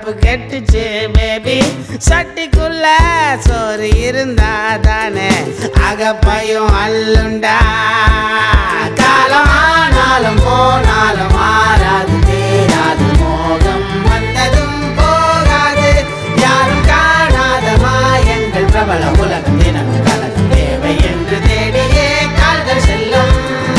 உடம்பு கெட்டுச்சு பேபி சட்டிக்குள்ள சோறு இருந்தா தானே அகப்பையும் அல்லுண்டா காலம் ஆனாலும் போனாலும் மாறாது தேராது மோகம் வந்ததும் போகாது யாரும் காணாத மாயங்கள் பிரபல உலகம் தினம் கலகம் தேவை என்று தேடியே கால்கள் செல்லும்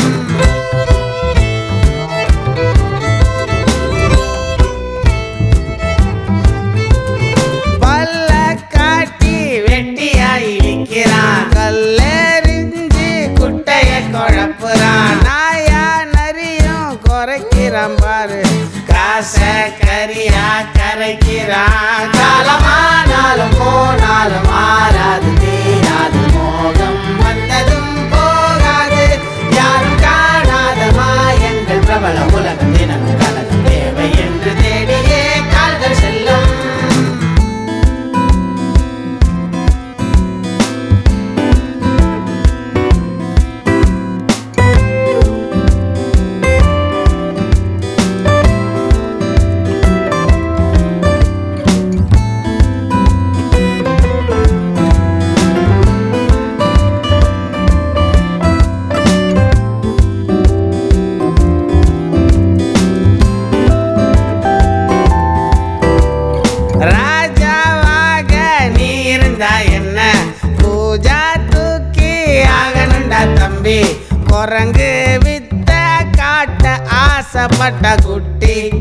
பல்ல காட்டி வெட்டியாய் நிற்கிறான் கல்லெறிஞ்சு குட்டைய குழப்புறான் நாயா நரியும் குறைக்கிறான் பாரு காச கரியா கரைக்கிறான் காலமானாலும் போனாலும் மாறாது தீராது மோகம் வந்ததும் போகாது யாரும் காணாத மாயங்கள் பிரபல உலகம் தினம் கலகம் தேவை என்று தேடியே கால்கள் செல்லும் ராஜாவாக நீ இருந்தா என்ன பூஜா தூக்கி ஆகணுண்டா தம்பி குரங்கு வித்த காட்ட ஆசைப்பட்ட குட்டி